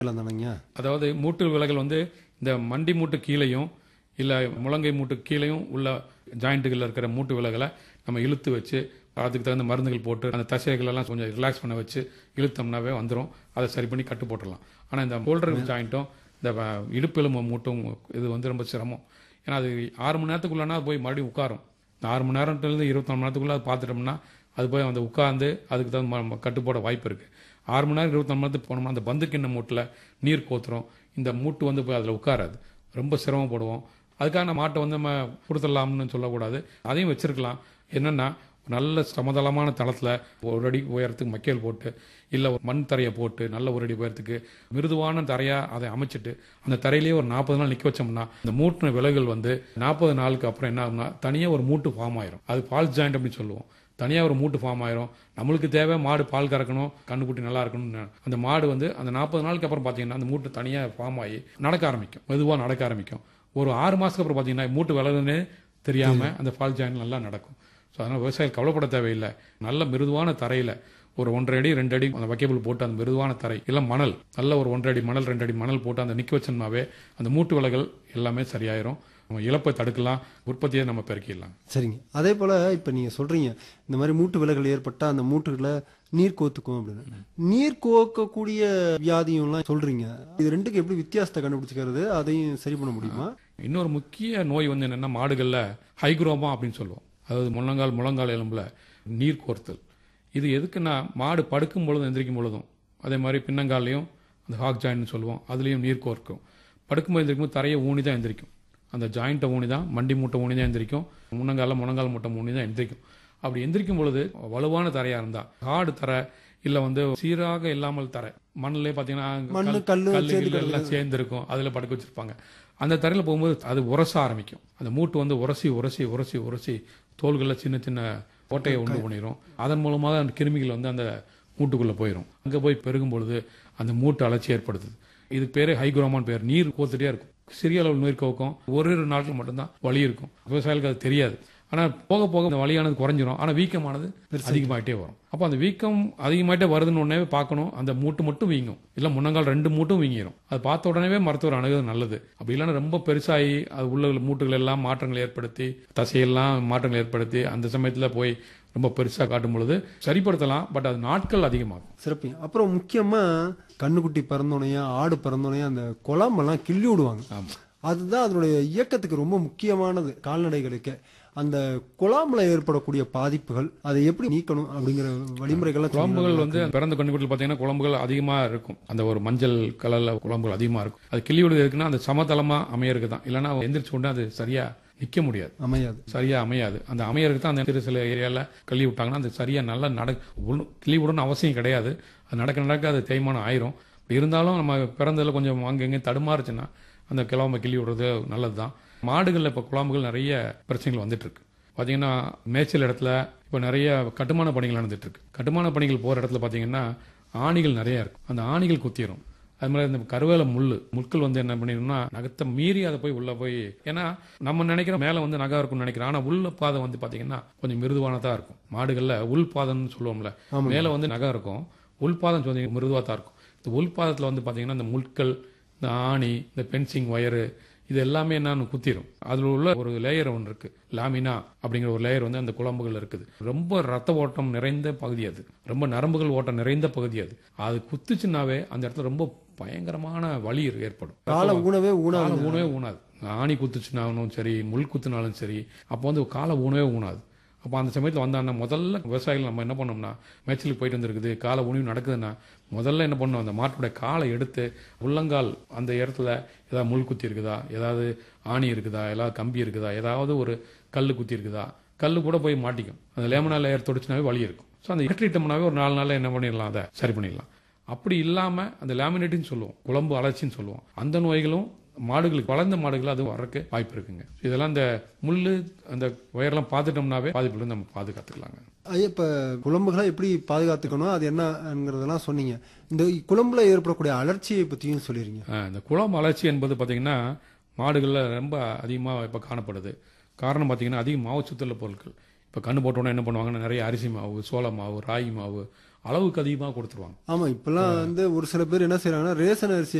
எல்லாம் தானேங்க அதாவது மூட்டு விலகல் வந்து இந்த மண்டி மூட்டு கீழையும் இல்லை முழங்கை மூட்டு கீழையும் உள்ள ஜாயிண்ட்டுகளில் இருக்கிற மூட்டு விலகலை நம்ம இழுத்து வச்சு அதுக்கு தகுந்த மருந்துகள் போட்டு அந்த தசைகள் எல்லாம் கொஞ்சம் ரிலாக்ஸ் பண்ண வச்சு இழுத்தோம்னாவே வந்துடும் அதை சரி பண்ணி கட்டு போட்டுடலாம் ஆனால் இந்த ஷோல்டர் ஜாயிண்ட்டும் இந்த வ- இடுப்பெலும்பு மூட்டும் இது வந்து ரொம்ப சிரமம் ஏன்னா அது ஆறு மணி நேரத்துக்குள்ளனா போய் மறுபடியும் உட்காரும் இந்த ஆறு மணி நேரத்துலேருந்து இருபத்தி மணி நேரத்துக்குள்ள அது பார்த்துட்டோம்னா அது போய் அந்த உட்காந்து அதுக்கு தகுந்த ம- ம- கட்டு போட வாய்ப்பு இருக்கு ஆறு மணி நேரம் இருபத்தி மணி நேரத்துக்கு போனோம்னா அந்த பந்து கிண்ண மூட்டில் நீர் கோத்துரும் இந்த மூட்டு வந்து போய் அதில் உட்காராது ரொம்ப சிரமப்படுவோம் அதுக்காக நம்ம மாட்டை வந்து நம்ம கொடுத்துடலாம்னு சொல்லக்கூடாது அதையும் வச்சிருக்கலாம் என்னன்னா நல்ல சமதளமான தளத்தில் ஒரு அடி உயரத்துக்கு மக்கேல் போட்டு இல்லை ஒரு மண் தரையை போட்டு நல்ல ஒரு அடி உயரத்துக்கு மிருதுவான தரையாக அதை அமைச்சிட்டு அந்த தரையிலேயே ஒரு நாற்பது நாள் நிற்க வச்சோம்னா இந்த மூட்டின விலகுகள் வந்து நாற்பது நாளுக்கு அப்புறம் என்ன ஆகும்னா தனியாக ஒரு மூட்டு ஃபார்ம் ஆயிரும் அது பால் ஜாயிண்ட் அப்படின்னு சொல்லுவோம் தனியாக ஒரு மூட்டு ஃபார்ம் ஆயிரும் நம்மளுக்கு தேவை மாடு பால் கறக்கணும் கண்ணுக்குட்டி நல்லா இருக்கணும்னு அந்த மாடு வந்து அந்த நாற்பது நாளுக்கு அப்புறம் பார்த்தீங்கன்னா அந்த மூட்டு தனியாக ஃபார்ம் ஆகி நடக்க ஆரம்பிக்கும் மெதுவாக நடக்க ஆரம்பிக்கும் ஒரு ஆறு மாதத்துக்கு அப்புறம் பார்த்தீங்கன்னா மூட்டு விலகுனே தெரியாமல் அந்த ஃபால் ஜாயின் நல்லா நடக்கும் ஸோ அதனால் விவசாயிகள் கவலைப்பட தேவையில்லை நல்ல மிருதுவான தரையில் ஒரு ஒன்றரை அடி ரெண்டு அடி அந்த வைக்கபிள் போட்டு அந்த மிருதுவான தரை இல்லை மணல் நல்ல ஒரு ஒன்றரை அடி மணல் ரெண்டு அடி மணல் போட்டு அந்த நிற்க வச்சோம்னாவே அந்த மூட்டு விலகல் எல்லாமே சரியாயிரும் நம்ம இழப்பை தடுக்கலாம் உற்பத்தியை நம்ம பெருக்கிடலாம் சரிங்க அதே போல இப்ப நீங்க சொல்றீங்க இந்த மாதிரி மூட்டு விலகல் ஏற்பட்டா அந்த மூட்டுகளை நீர் கோத்துக்கும் அப்படின்னு நீர் கோக்கக்கூடிய வியாதியும்லாம் சொல்றீங்க இது ரெண்டுக்கு எப்படி வித்தியாசத்தை கண்டுபிடிச்சிக்கிறது அதையும் சரி பண்ண முடியுமா இன்னொரு முக்கிய நோய் வந்து என்னன்னா மாடுகளில் ஹைக்ரோமா அப்படின்னு சொல்லுவோம் அதாவது முழங்கால் முழங்கால் எலும்புல நீர் கோர்த்தல் இது எதுக்குன்னா மாடு படுக்கும் பொழுதும் எந்திரிக்கும் பொழுதும் அதே மாதிரி பின்னங்காலையும் அந்த ஹாக் ஜாயின்ட்னு சொல்லுவோம் அதுலேயும் நீர் கோர்க்கும் படுக்கும்போது எந்திரிக்கும் தரையை ஊனி தான் எந்திரிக்கும் அந்த ஜாயிண்ட்டை ஊனி தான் மண்டி மூட்டை ஊனி தான் எந்திரிக்கும் முன்னங்கால முழங்கால் மூட்டை ஊனி தான் எந்திரிக்கும் அப்படி எந்திரிக்கும் பொழுது வலுவான தரையா இருந்தா காடு தரை இல்ல வந்து சீராக இல்லாமல் தரை மண்ணிலே பாத்தீங்கன்னா மண்ணு, கல்- கல்லு கல்லு சேர்ந்து கில்லு எல்லாம் சேர்ந்து இருக்கும் அதுல படுக்க வச்சிருப்பாங்க அந்த தரையில போகும்போது அது உரச ஆரம்பிக்கும் அந்த மூட்டு வந்து உரசி உரசி உரசி உரசி தோள்களில் சின்ன சின்ன ஓட்டையை உண்டு பண்ணிடும் அதன் மூலமாக அந்த கிருமிகள் வந்து அந்த மூட்டுக்குள்ள போயிடும் அங்க போய் பெருகும் பொழுது அந்த மூட்டு அலர்ச்சி ஏற்படுத்துது இது பேரு ஹைகுரோமான் பேர் நீர் கோத்துட்டே இருக்கும் சிறிய அளவில் நீர் கோக்கும் ஒரு ஒரு நாட்கள் மட்டும்தான் வலி இருக்கும் விவசாயிகளுக்கு அது தெரியாது ஆனா போக போக இந்த வலியானது குறைஞ்சிரும் ஆனா வீக்கமானது அதிகமாயிட்டே வரும் அப்போ அந்த வீக்கம் அதிகமாயிட்டே வருதுன்னு உடனே பார்க்கணும் அந்த மூட்டு மட்டும் வீங்கும் இல்ல முன்னங்கால் ரெண்டு மூட்டும் வீங்கிரும் அது பார்த்த உடனே மருத்துவர் அணுகுது நல்லது அப்படி இல்லைன்னா ரொம்ப பெருசாகி அது உள்ள மூட்டுகள் எல்லாம் மாற்றங்கள் ஏற்படுத்தி தசையெல்லாம் மாற்றங்கள் ஏற்படுத்தி அந்த சமயத்துல போய் ரொம்ப பெருசா காட்டும் பொழுது சரிப்படுத்தலாம் பட் அது நாட்கள் அதிகமாகும் சிறப்பு அப்புறம் முக்கியமா கண்ணுக்குட்டி பிறந்தோனையா ஆடு பிறந்தோனையா அந்த குழம்பெல்லாம் கிள்ளி விடுவாங்க ஆமா அதுதான் அதனுடைய இயக்கத்துக்கு ரொம்ப முக்கியமானது கால்நடைகளுக்கு அந்த குழாம்புல ஏற்படக்கூடிய பாதிப்புகள் அதை எப்படி நீக்கணும் அப்படிங்கிற வழிமுறைகள்லாம் குழம்புகள் வந்து பிறந்த கண்ணுக்குட்டியில் பார்த்தீங்கன்னா குழம்புகள் அதிகமாக இருக்கும் அந்த ஒரு மஞ்சள் கலர்ல குழம்புகள் அதிகமாக இருக்கும் அது கிள்ளி விடுறது எதுக்குன்னா அந்த சமதளமா அமையறதுக்கு தான் இல்லைன்னா எந்திரிச்சு கொண்டு அது சரியா நிக்க முடியாது அமையாது சரியா அமையாது அந்த அமையறதுக்கு தான் அந்த சிறு சில ஏரியால கள்ளி விட்டாங்கன்னா அது சரியா நல்லா நட ஒண்ணும் கிள்ளி விடணும்னு அவசியம் கிடையாது அது நடக்க நடக்க அது தேய்மானம் ஆயிரும் இருந்தாலும் நம்ம பிறந்ததுல கொஞ்சம் அங்கங்க தடுமாறுச்சுன்னா அந்த கிளம்ப கிள்ளி விடுறது நல்லது தான் மாடுகளில் இப்போ குழம்புகள் நிறைய பிரச்சனைகள் வந்துட்டு இருக்கு பார்த்தீங்கன்னா மேய்ச்சல் இடத்துல இப்போ நிறைய கட்டுமான பணிகள் நடந்துட்டு இருக்கு கட்டுமான பணிகள் போகிற இடத்துல பார்த்தீங்கன்னா ஆணிகள் நிறைய இருக்கும் அந்த ஆணிகள் குத்திரும் அது மாதிரி இந்த கருவேல முள்ளு முட்கள் வந்து என்ன பண்ணிடும்னா நகத்தை மீறி அதை போய் உள்ள போய் ஏன்னா நம்ம நினைக்கிற மேல வந்து நகா இருக்கும்னு நினைக்கிறோம் ஆனா உள்ள பாதம் வந்து பாத்தீங்கன்னா கொஞ்சம் மிருதுவானதா இருக்கும் மாடுகள்ல உள் பாதம்னு சொல்லுவோம்ல மேல வந்து நகை இருக்கும் உள் பாதம் கொஞ்சம் மிருதுவா தான் இருக்கும் இந்த உள் பாதத்துல வந்து பாத்தீங்கன்னா இந்த முட்கள் இந்த ஆணி இந்த பென்சிங் ஒயரு இது எல்லாமே என்னன்னு குத்திரும் அதுல உள்ள ஒரு லேயர் ஒன்று இருக்கு லாமினா அப்படிங்கிற ஒரு லேயர் வந்து அந்த குழம்புகள் இருக்குது ரொம்ப ரத்த ஓட்டம் நிறைந்த பகுதி அது ரொம்ப நரம்புகள் ஓட்டம் நிறைந்த பகுதி அது அது குத்துச்சுன்னாவே அந்த இடத்துல ரொம்ப பயங்கரமான வலி ஏற்படும் கால ஊனவே ஊனாது காலை ஊனவே ஊனாது ஆணி குத்துச்சுனாலும் சரி முள் குத்துனாலும் சரி அப்போ வந்து காலை ஊனவே ஊனாது அப்போ அந்த சமயத்தில் வந்தாங்கன்னா முதல்ல விவசாயிகள் நம்ம என்ன பண்ணோம்னா மேய்ச்சலுக்கு போயிட்டு வந்திருக்குது காலை உணிவு நடக்குதுன்னா முதல்ல என்ன பண்ணணும் அந்த மாட்டுடைய காலை எடுத்து உள்ளங்கால் அந்த இடத்துல ஏதாவது முள் குத்தி இருக்குதா ஏதாவது ஆணி இருக்குதா ஏதாவது கம்பி இருக்குதா ஏதாவது ஒரு கல் குத்தி இருக்குதா கல் கூட போய் மாட்டிக்கும் அந்த லேமனா லேயர் தொடிச்சுனாவே வலி இருக்கும் ஸோ அந்த இலக்ட்ரிட்டம்னாவே ஒரு நாலு நாளில் என்ன பண்ணிடலாம் அதை சரி பண்ணிடலாம் அப்படி இல்லாம அந்த லேமினேட்டின்னு சொல்லுவோம் குழம்பு அலர்ச்சின்னு சொல்லுவோம் அந்த நோய்களும் மாடுகளுக்கு வளர்ந்த மாடுகள் அது வரக்கு வாய்ப்பு இருக்குங்க இதெல்லாம் இந்த முள்ளு அந்த ஒயர்லாம் பார்த்துட்டோம்னாவே பாதிப்புல நம்ம பாதுகாத்துக்கலாங்க ஐயா இப்ப குழம்புகளை எப்படி பாதுகாத்துக்கணும் அது என்னங்கிறதெல்லாம் சொன்னீங்க இந்த குழம்புல ஏற்படக்கூடிய அலர்ச்சியை பத்தியும் சொல்லிருங்க ஆ, இந்த குளம் அலர்ச்சி என்பது பார்த்தீங்கன்னா மாடுகளில் ரொம்ப அதிகமாக இப்போ காணப்படுது காரணம் பார்த்தீங்கன்னா அதிக மாவு சுத்தல பொருட்கள் இப்போ கண்ணு போட்டோன்னே என்ன பண்ணுவாங்கன்னா நிறைய அரிசி மாவு சோள மாவு ராகி மாவு அளவுக்கு அதிகமாக கொடுத்துருவாங்க ஆமா இப்பெல்லாம் வந்து ஒரு சில பேர் என்ன செய்யறாங்கன்னா ரேஷன் அரிசி